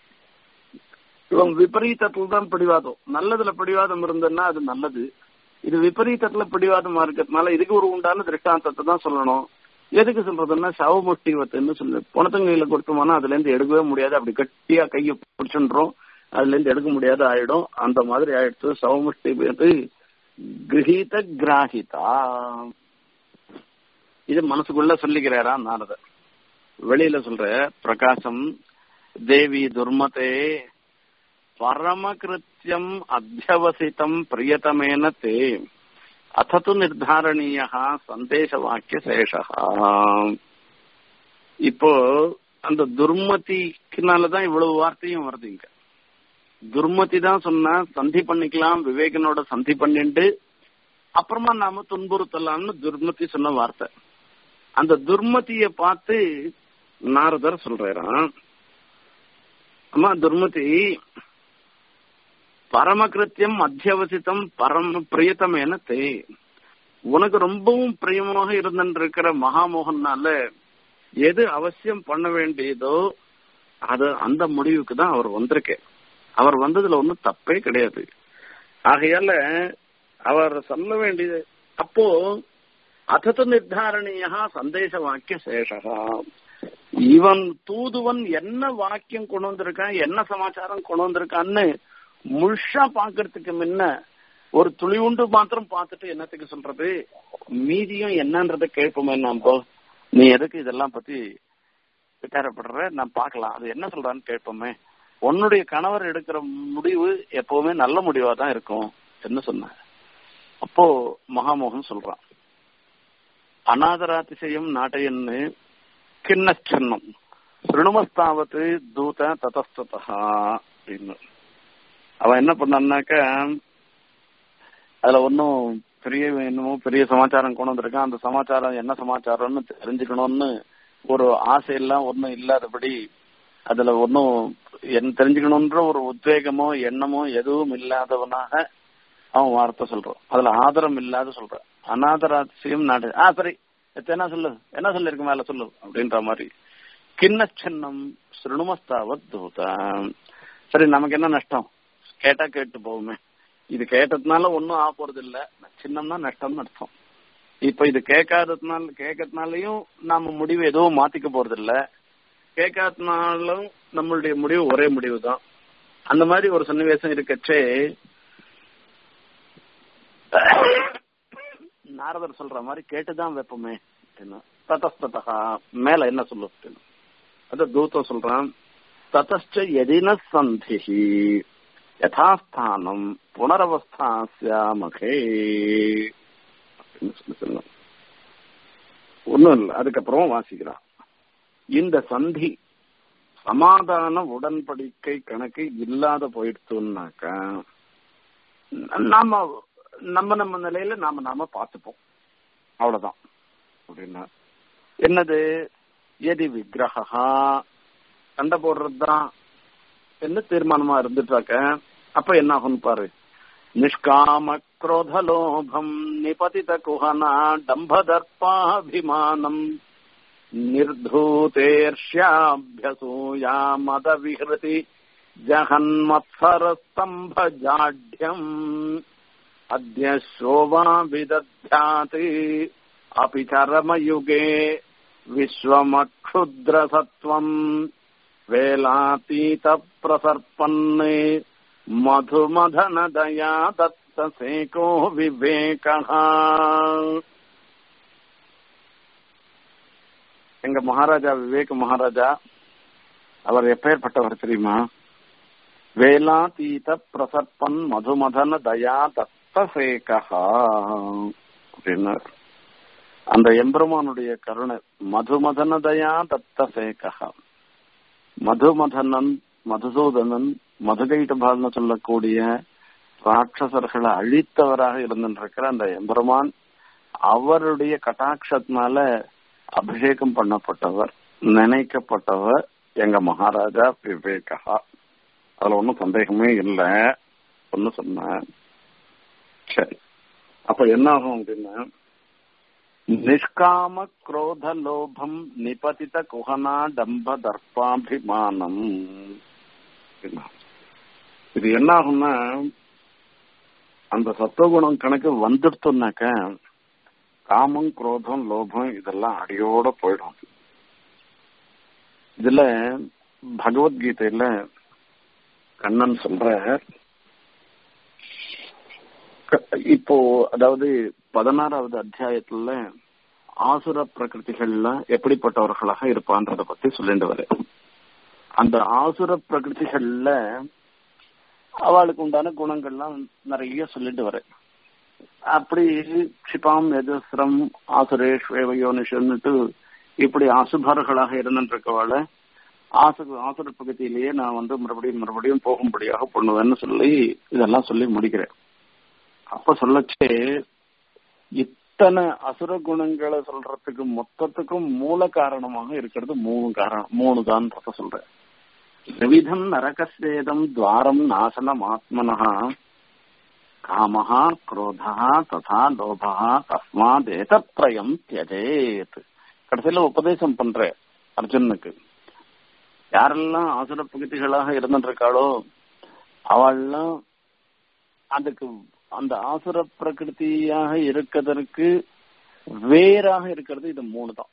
Speaker 1: இவன் விபரீதத்துல தான் பிடிவாதம் நல்லதுல பிடிவாதம் இருந்ததுன்னா அது நல்லது இது விபரீதத்துல பிடிவாதமா இருக்கிறதுனால இதுக்கு ஒரு உண்டான திருஷ்டாந்தத்தை தான் சொல்லணும் எதுக்கு சொல்றதுன்னா சவமுஷ்டிவத்துன்னு சொல்லு பணத்தங்கையில கொடுத்தோம்னா அதுல இருந்து எடுக்கவே முடியாது அப்படி கட்டியா கையை பிடிச்சுன்றோம் அதுல இருந்து எடுக்க முடியாத ஆயிடும் அந்த மாதிரி ஆயிடுச்சு சவமுஷ்டி கிரகீத கிராகிதா இது மனசுக்குள்ள சொல்லிக்கிறாரா நாரதர் வெளியில சொல்ற பிரகாசம் தேவி துர்மதே பரமகிருத்தியம் அத்தியவசிதம் பிரியதமேன தே அத்தது நிர்தாரணீய சந்தேச வாக்கிய சேஷா இப்போ அந்த துர்மதிக்குனாலதான் இவ்வளவு வார்த்தையும் வருது இங்க துர்மதி தான் சொன்னா சந்தி பண்ணிக்கலாம் விவேகனோட சந்தி பண்ணிட்டு அப்புறமா நாம துன்புறுத்தலாம்னு துர்மதி சொன்ன வார்த்தை அந்த துர்மதிய பார்த்து நாரதர் சொல்றாராம் அம்மா துர்மதி பரமகிருத்தியம் அத்தியவசித்தம் பரம பிரியத்தமேன தே உனக்கு ரொம்பவும் பிரியமாக இருந்திருக்கிற மகாமோகன்னால எது அவசியம் பண்ண வேண்டியதோ அது அந்த முடிவுக்கு தான் அவர் வந்திருக்கே அவர் வந்ததுல ஒன்றும் தப்பே கிடையாது ஆகையால அவர் சொல்ல வேண்டியது அப்போ அதது நிர்தாரணியா சந்தேச வாக்கிய சேஷகா இவன் தூதுவன் என்ன வாக்கியம் கொண்டு வந்திருக்கான் என்ன சமாச்சாரம் கொண்டு வந்திருக்கான்னு முழுஷா பாக்குறதுக்கு முன்ன ஒரு துளி உண்டு மாத்திரம் பார்த்துட்டு என்னத்துக்கு சொல்றது மீதியும் என்னன்றத கேட்போமே நாம நீ எதுக்கு இதெல்லாம் பத்தி விசாரப்படுற நான் பார்க்கலாம் அது என்ன சொல்றான்னு கேட்போமே உன்னுடைய கணவர் எடுக்கிற முடிவு எப்பவுமே நல்ல முடிவா தான் இருக்கும் என்ன சொன்ன அப்போ மகாமோகன் சொல்றான் அநாதராதிசயம் நாட்டையன்னு கிண்ண சின்னம் சிருணுமஸ்தாவத்து தூத ததஸ்ததா அப்படின்னு அவன் என்ன பண்ணான்னாக்க அதுல ஒன்னும் பெரிய என்னமோ பெரிய சமாச்சாரம் கொண்டு வந்திருக்கான் அந்த சமாச்சாரம் என்ன சமாச்சாரம்னு தெரிஞ்சுக்கணும்னு ஒரு ஆசையெல்லாம் ஒன்றும் இல்லாதபடி அதுல ஒன்னும் என்ன தெரிஞ்சுக்கணும்ன்ற ஒரு உத்வேகமோ எண்ணமோ எதுவும் இல்லாதவனாக அவன் வார்த்தை சொல்றான் அதுல ஆதரம் இல்லாத சொல்றான் அநாதராசியம் நாடு ஆ சரி என்ன சொல்லு என்ன சொல்லிருக்கு மேல சொல்லு அப்படின்ற மாதிரி கிண்ண சின்னம் சிறுணுமஸ்தாவத் தூதம் சரி நமக்கு என்ன நஷ்டம் கேட்டா கேட்டு போவோமே இது கேட்டதுனால ஒன்னும் ஆக போறது இல்ல சின்னம்னா நஷ்டம்னு அர்த்தம் இப்ப இது கேட்காததுனால கேட்கறதுனாலயும் நாம முடிவு எதுவும் மாத்திக்க போறது இல்ல கேட்காதனாலும் நம்மளுடைய முடிவு ஒரே முடிவு தான் அந்த மாதிரி ஒரு சன்னிவேசம் இருக்கச்சே நாரதர் சொல்ற மாதிரி கேட்டுதான் வைப்போமே ததஸ்ததா மேல என்ன சொல்லு அது தூத்தம் சொல்றான் ததச்ச எதின சந்திஹி யதாஸ்தானம் புனரவஸ்தாசியாமகே ஒண்ணும் இல்லை அதுக்கப்புறம் வாசிக்கிறான் இந்த சந்தி சமாதான உடன்படிக்கை கணக்கு இல்லாத போயிடுச்சுன்னாக்க நாம நம்ம நம்ம நிலையில நாம நாம பார்த்துப்போம் அவ்வளவுதான் அப்படின்னா என்னது எதி விக்கிரகா சண்டை போடுறதுதான் என்ன தீர்மானமா இருந்துட்டாக்க அப்ப என்ன ஆகும் பாரு நிஷ்காம क्रोधलोभम् निपतित कुहना डम्भदर्पाभिमानम् निर्धूतेर्ष्याभ्यसूया मदविहृति जहन्मत्सरस्तम्भजाढ्यम् अद्य शोभा विदध्याति अपि चरमयुगे विश्वमक्षुद्रसत्त्वम् वेलातीतप्रसर्पन्ने मधुमधनदया दत्तसेको विवेकः எங்க மகாராஜா விவேக மகாராஜா அவர் எப்பேற்பட்டவர் தெரியுமா வேலாதீத பிரசற்பன் மதுமதன தயா தத்தசேகா அப்படின்னார் அந்த எம்பெருமானுடைய கருணை மதுமதன தயா தத்தசேகா மதுமதனன் மதுசூதனன் மதுகைட்டபால்னு சொல்லக்கூடிய ராட்சசர்களை அழித்தவராக இருந்திருக்கிற அந்த எம்பெருமான் அவருடைய கட்டாட்சத்தினால அபிஷேகம் பண்ணப்பட்டவர் நினைக்கப்பட்டவர் எங்க மகாராஜா விவேகா அதுல ஒன்றும் சந்தேகமே இல்லை ஒன்னு சொன்ன சரி அப்ப என்ன ஆகும் அப்படின்னா நிஷ்காம குரோத லோபம் நிபதித குஹனா டம்ப தர்ப்பாபிமானம் இது என்ன ஆகும்னா அந்த சத்துவகுணம் கணக்கு வந்துடுத்தோம்னாக்க காமம் குரோதம் லோபம் இதெல்லாம் அடியோட போயிடும் இதுல பகவத்கீதையில கண்ணன் சொல்ற இப்போ அதாவது பதினாறாவது அத்தியாயத்துல ஆசுர பிரகிருதிகள்ல எப்படிப்பட்டவர்களாக இருப்பான்றத பத்தி சொல்லிட்டு வர அந்த ஆசுர பிரகிருதிகள்ல அவளுக்கு உண்டான குணங்கள்லாம் நிறைய சொல்லிட்டு வர அப்படி க்ஷிபாம் எதிஸ்ரம் ஆசுரேஷ் வேவயோனிஷன்னுட்டு இப்படி அசுபர்களாக இருந்துருக்கவாள ஆசு ஆசுர பகுதியிலேயே நான் வந்து மறுபடியும் மறுபடியும் போகும்படியாக பண்ணுவேன்னு சொல்லி இதெல்லாம் சொல்லி முடிக்கிறேன் அப்ப சொல்லச்சே இத்தனை அசுர குணங்களை சொல்றதுக்கு மொத்தத்துக்கும் மூல காரணமாக இருக்கிறது மூணு காரணம் மூணு தான் சொல்றேன் விவிதம் நரகசேதம் துவாரம் நாசனமாத்மனः காமः क्रोधः ததா லோபः தஸ்மாத் ஏதத்ரயம் தியஜேத் கடைசியில உபதேசம் பண்ற அர்ஜுனுக்கு யாரெல்லாம் ஆசுர பகுதிகளாக இருந்துருக்காளோ அவள்லாம் அதுக்கு அந்த ஆசுர பிரகிருதியாக இருக்கிறதற்கு வேறாக இருக்கிறது இது மூணு தான்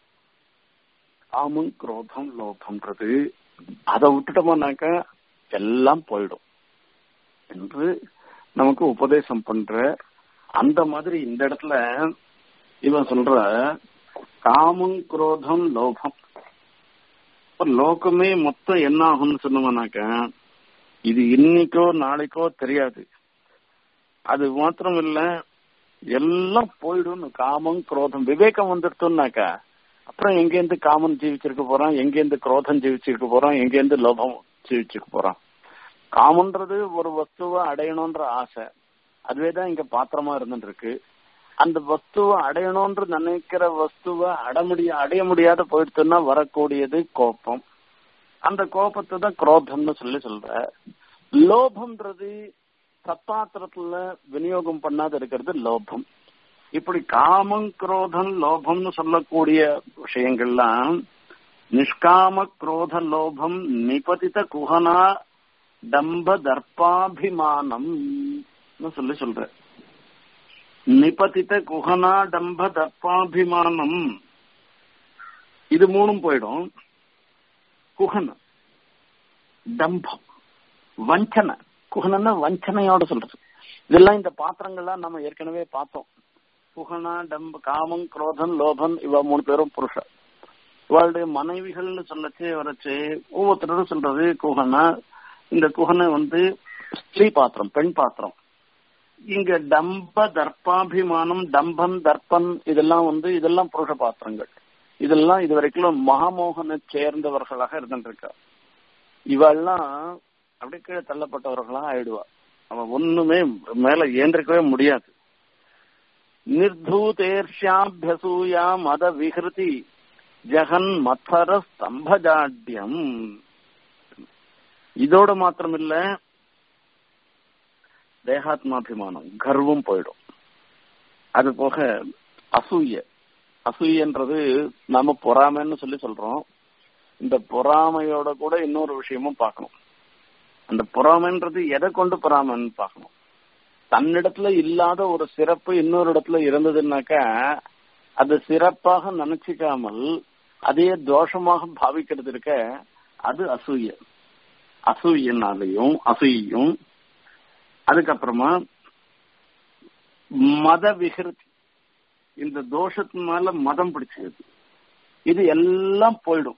Speaker 1: காமம் குரோதம் லோபம்ன்றது அதை விட்டுட்டோம்னாக்க எல்லாம் போயிடும் என்று நமக்கு உபதேசம் பண்ற அந்த மாதிரி இந்த இடத்துல இவன் சொல்ற காமம் குரோதம் லோபம் லோகமே மொத்தம் என்ன ஆகும்னு சொன்னோம்னாக்க இது இன்னைக்கோ நாளைக்கோ தெரியாது அது மாத்திரம் இல்ல எல்லாம் போயிடும் காமம் குரோதம் விவேகம் வந்துடுத்தோம்னாக்கா அப்புறம் எங்கேருந்து காமன் ஜீவிச்சிருக்க போறான் எங்கேருந்து குரோதம் ஜீவிச்சிருக்க போறான் எங்கேருந்து லோபம் ஜீவிச்சிருக்க போறான் காமன்றது ஒரு வஸ்துவை அடையணும்ன்ற ஆசை அதுவே தான் இங்க பாத்திரமா இருந்துட்டு இருக்கு அந்த வஸ்துவை அடையணும்ன்ற நினைக்கிற வஸ்துவை அட முடிய அடைய முடியாத போயிடுச்சுன்னா வரக்கூடியது கோபம் அந்த கோபத்தை தான் குரோதம்னு சொல்லி சொல்ற லோபம்ன்றது சத்தாத்திரத்துல விநியோகம் பண்ணாத இருக்கிறது லோபம் இப்படி காமம் குரோதம் லோபம்னு சொல்லக்கூடிய விஷயங்கள்லாம் நிஷ்காம குரோத லோபம் நிபதித குஹனா டம்ப தர்ப்பாபிமானம் சொல்லி சொல்ற நிபதித குஹனா டம்ப தர்ப்பாபிமானம் இது மூணும் போயிடும் குஹன டம்பம் வஞ்சனை குஹனன்னா வஞ்சனையோட சொல்றது இதெல்லாம் இந்த பாத்திரங்கள்லாம் நம்ம ஏற்கனவே பார்த்தோம் குஹனா டம்ப காமம் குரோதம் லோபன் இவ மூணு பேரும் புருஷ இவளுடைய மனைவிகள்னு சொல்லச்சு வரச்சு ஒவ்வொருத்தரும் சொல்றது குஹனா இந்த குஹனை வந்து ஸ்ரீ பாத்திரம் பெண் பாத்திரம் இங்க டம்ப தர்ப்பாபிமானம் டம்பன் தர்ப்பன் இதெல்லாம் வந்து இதெல்லாம் புருஷ பாத்திரங்கள் இதெல்லாம் இது வரைக்கும் மகாமோகனை சேர்ந்தவர்களாக இருந்துருக்கா இவெல்லாம் அப்படியே கீழே தள்ளப்பட்டவர்களா ஆயிடுவா அவன் ஒண்ணுமே மேல ஏந்திருக்கவே முடியாது நிர்தூதேர்ஷாபியசூயா மத விகிருதி ஜெகன் மத்தர ஸ்தம்பஜாட்யம் இதோட மாத்திரம் இல்ல தேகாத்மாபிமானம் கர்வம் போயிடும் அது போக அசூய அசூயன்றது நாம பொறாமைன்னு சொல்லி சொல்றோம் இந்த பொறாமையோட கூட இன்னொரு விஷயமும் பார்க்கணும் அந்த பொறாமைன்றது எதை கொண்டு பொறாமைன்னு பார்க்கணும் தன்னிடத்துல இல்லாத ஒரு சிறப்பு இன்னொரு இடத்துல இருந்ததுன்னாக்கா அது சிறப்பாக நினைச்சுக்காமல் அதையே தோஷமாக பாவிக்கிறது இருக்க அது அசூய அசூயனாலையும் அசூயும் அதுக்கப்புறமா மத விகிருதி இந்த தோஷத்தினால மதம் பிடிச்சது இது எல்லாம் போயிடும்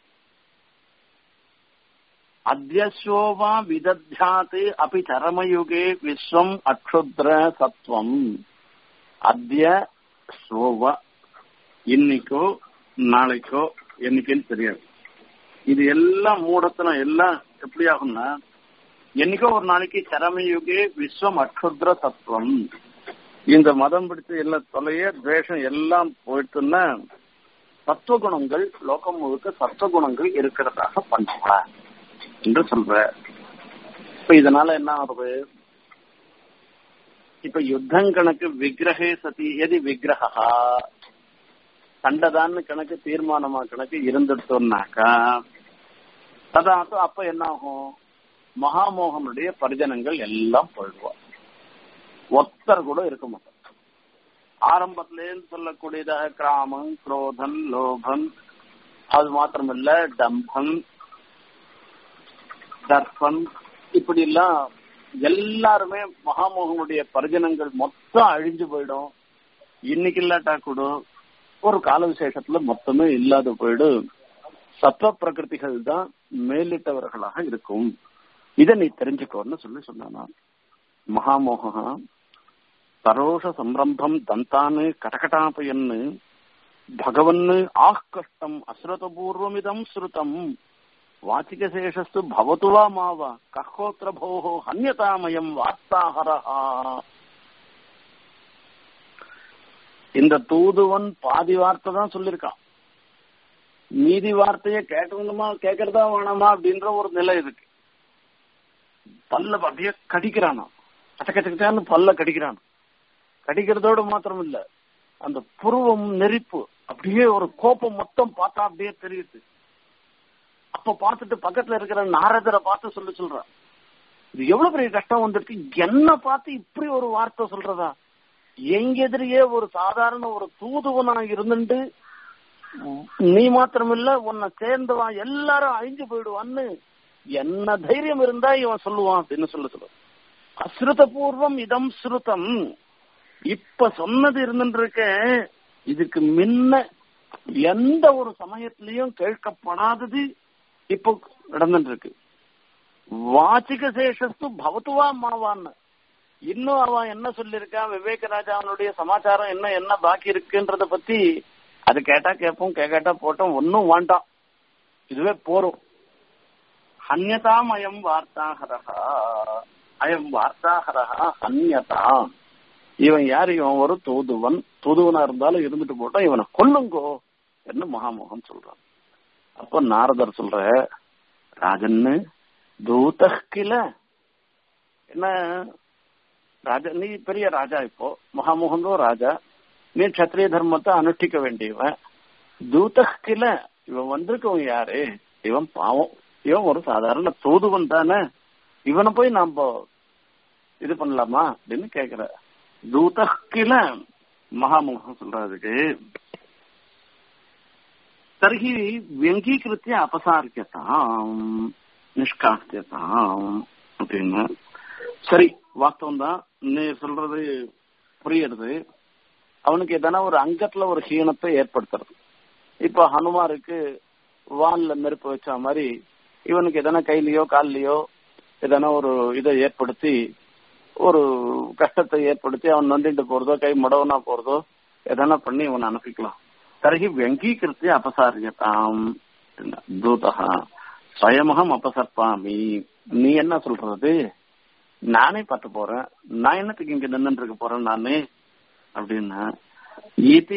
Speaker 1: அத்தியஸ்வோவா விதத்யாத் அபி சரமயுகே விஸ்வம் அக்ஷுத்ர சத்வம் அத்திய ஸ்வோவா இன்னைக்கோ நாளைக்கோ என்னைக்குன்னு தெரியாது இது எல்லாம் மூடத்தனம் எல்லாம் எப்படி ஆகும்னா என்னைக்கோ ஒரு நாளைக்கு சரமயுகே விஸ்வம் அக்ஷுத்ர சத்வம் இந்த மதம் பிடிச்ச எல்லாம் தொலைய துவேஷம் எல்லாம் போயிட்டுன்னா சத்துவகுணங்கள் லோகம் முழுக்க சத்துவகுணங்கள் இருக்கிறதாக பண்ற என்று சொல்ற இப்ப இதனால என்ன ஆகுது இப்ப யுத்தம் கணக்கு விக்கிரகே சதி எதி விக்கிரகா சண்டைதான்னு கணக்கு தீர்மானமா கணக்கு இருந்துட்டோம்னாக்கா அதாவது அப்ப என்ன ஆகும் மகாமோகனுடைய பரிஜனங்கள் எல்லாம் போயிடுவா ஒத்தர் கூட இருக்க மாட்டார் ஆரம்பத்திலேருந்து சொல்லக்கூடியதாக கிராமம் குரோதன் லோபன் அது மாத்திரமில்ல டம்பன் தர்ப்பன் இப்படி எல்லாம் எல்லாருமே மகாமோகனுடைய பரிஜனங்கள் மொத்தம் அழிஞ்சு போயிடும் இன்னைக்கு இல்லாட்டா கூட ஒரு கால விசேஷத்துல மொத்தமே இல்லாத போயிடும் சத்வ பிரகிருதிகள் தான் மேலிட்டவர்களாக இருக்கும் இதை நீ தெரிஞ்சுக்கோன்னு சொல்லி சொன்னானா மகாமோகா சரோஷ சம்பிரம்பம் தந்தானு கடகடாபயன்னு பகவன்னு ஆஹ் கஷ்டம் அஸ்ருதபூர்வமிதம் ஸ்ருதம் வாச்சிகசேஷஸ்து பவத்து வா மாவா கஹோத்திர போஹோ ஹன்யதாமயம் வார்த்தாஹரஹா இந்த தூதுவன் பாதி வார்த்தை தான் சொல்லியிருக்கான் மீதி வார்த்தையை கேட்கணுமா கேட்கறதா வேணாமா அப்படின்ற ஒரு நிலை இருக்கு பல்ல அப்படியே கடிக்கிறானா கச்ச கச்சக்கச்சான்னு பல்ல கடிக்கிறான் கடிக்கிறதோட மாத்திரம் இல்ல அந்த புருவம் நெரிப்பு அப்படியே ஒரு கோபம் மொத்தம் பார்த்தா அப்படியே தெரியுது அப்ப பார்த்துட்டு பக்கத்துல இருக்கிற நாரதரை பார்த்து சொல்ல சொல்றான் இது எவ்வளவு பெரிய கஷ்டம் வந்துருக்கு என்ன பார்த்து இப்படி ஒரு வார்த்தை சொல்றதா எங்க எதிரியே ஒரு சாதாரண ஒரு தூதுவனா இருந்துட்டு நீ மாத்திரமில்ல உன்னை சேர்ந்தவா எல்லாரும் அழிஞ்சு போயிடுவான்னு என்ன தைரியம் இருந்தா இவன் சொல்லுவான் அப்படின்னு சொல்ல சொல்ல அஸ்ருத பூர்வம் இதம் ஸ்ருதம் இப்ப சொன்னது இருந்துருக்க இதுக்கு முன்ன எந்த ஒரு சமயத்திலையும் கேட்கப்படாதது இப்போ நடந்துட்டு இருக்கு வாச்சிக சேஷஸ்து பவத்துவா மாவான்னு இன்னும் அவன் என்ன சொல்லியிருக்கான் விவேக ராஜாவனுடைய சமாச்சாரம் என்ன என்ன பாக்கி இருக்குன்றத பத்தி அது கேட்டா கேட்போம் கேட்டா போட்டோம் ஒன்னும் வேண்டாம் இதுவே போறோம் ஹன்யதாம் அயம் வார்த்தாகரஹா அயம் வார்த்தாகரஹா ஹன்யதாம் இவன் யாரு இவன் ஒரு தூதுவன் தூதுவனா இருந்தாலும் இருந்துட்டு போட்டோம் இவனை கொல்லுங்கோ என்று மகாமோகன் சொல்றான் அப்ப நாரதர் சொல்ற ராஜன்னு தூதகில என்ன ராஜா நீ பெரிய ராஜா இப்போ மகாமோகனும் ராஜா நீ கத்திரிய தர்மத்தை அனுஷ்டிக்க வேண்டியவன் தூதகில இவன் வந்திருக்கவன் யாரு இவன் பாவம் இவன் ஒரு சாதாரண தூதுவன் தானே இவனை போய் நாம இது பண்ணலாமா அப்படின்னு கேக்குற தூதகில மகாமோகன் சொல்றதுக்கு தர்ஹி வியங்கீகிருத்திய அபசாரிக்கத்தாம் நிஷ்காசியத்தாம் அப்படின்னு சரி வாஸ்தவம் தான் நீ சொல்றது புரியுறது அவனுக்கு எதனா ஒரு அங்கத்துல ஒரு ஹீனத்தை ஏற்படுத்துறது இப்ப ஹனுமாருக்கு வான்ல நெருப்பு வச்ச மாதிரி இவனுக்கு எதனா கையிலயோ கால்லயோ எதனா ஒரு இதை ஏற்படுத்தி ஒரு கஷ்டத்தை ஏற்படுத்தி அவன் நொண்டிட்டு போறதோ கை மடவனா போறதோ எதனா பண்ணி இவனை அனுப்பிக்கலாம் தர்ஹி வெங்கீகிருத்திய அபசாரியதாம் தூதகா ஸ்வயமகம் அபசர்ப்பாமி நீ என்ன சொல்றது நானே பார்த்து போறேன் நான் என்னத்துக்கு இங்க நின்று இருக்க போறேன் நானு அப்படின்னா இது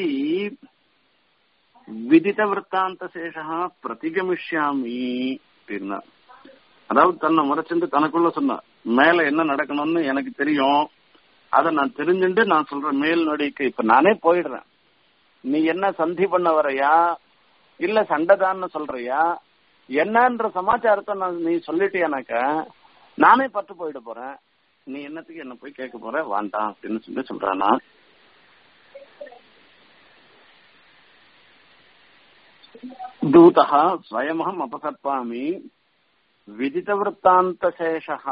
Speaker 1: விதித விற்த்தாந்த சேஷா பிரதிகமிஷ்யாமி அப்படின்னா அதாவது தன்னை மறைச்சிட்டு தனக்குள்ள சொன்ன மேல என்ன நடக்கணும்னு எனக்கு தெரியும் அதை நான் தெரிஞ்சுட்டு நான் சொல்றேன் மேல் நொடிக்கு இப்ப நானே போயிடுறேன் நீ என்ன சந்தி பண்ண வரையா இல்ல சண்டைதான்னு சொல்றியா என்னன்ற சமாச்சாரத்தை நான் நீ சொல்லிட்டியானாக்க நானே பட்டு போயிட போறேன் நீ என்னத்துக்கு என்ன போய் கேட்க போற வேண்டாம் அப்படின்னு சொல்லி சொல்றானா தூதா ஸ்வயமகம் அபசர்ப்பாமி விதிதவృత్తాంత சேஷः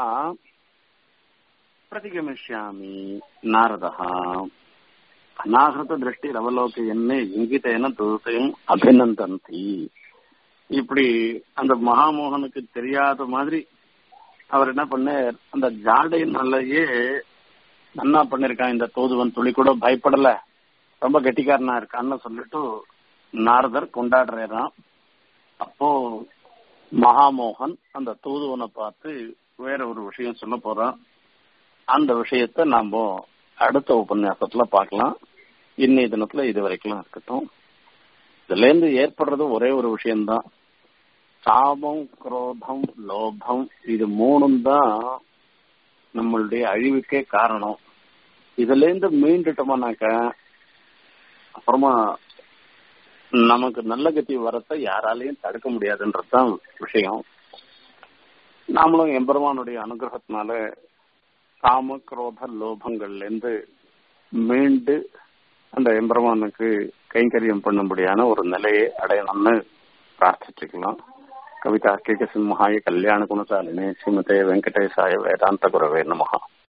Speaker 1: பிரதிகமிஷ்யாமி நாரதः அநாகிருத திருஷ்டிரவலோகையன்னே இங்கிதேன தூதையும் அபிநந்தந்தி இப்படி அந்த மகாமோகனுக்கு தெரியாத மாதிரி அவர் என்ன பண்ணார் அந்த ஜாடையினாலேயே நன்னா பண்ணிருக்கான் இந்த தூதுவன் துளி கூட பயப்படல ரொம்ப கெட்டிக்காரனா இருக்கான்னு சொல்லிட்டு நாரதர் கொண்டாடுறாராம் அப்போ மகாமோகன் அந்த தூதுவனை பார்த்து வேற ஒரு விஷயம் சொல்ல போறான் அந்த விஷயத்த நாம அடுத்த உபன்யாசத்துல பார்க்கலாம் இன்னைய தினத்துல இது வரைக்கும் இருக்கட்டும் இதுல இருந்து ஏற்படுறது ஒரே ஒரு விஷயம்தான் சாபம் குரோதம் லோபம் இது மூணும் தான் நம்மளுடைய அழிவுக்கே காரணம் இதுல இருந்து மீண்டுட்டோம்னாக்க அப்புறமா நமக்கு நல்ல கத்தி வரத்தை யாராலையும் தடுக்க முடியாதுன்றதுதான் விஷயம் நாமளும் எம்பெருமானுடைய அனுகிரகத்தினால காம குரோத லோபங்கள்ல இருந்து மீண்டு அந்த எம்பெருமானுக்கு கைங்கரியம் பண்ணும்படியான ஒரு நிலையை அடையணும்னு பிரார்த்திச்சுக்கலாம் கவிதா கேக சிம்ஹாய கல்யாண குணசாலினே ஸ்ரீமதே வெங்கடேசாய வேதாந்த குரவே நமகா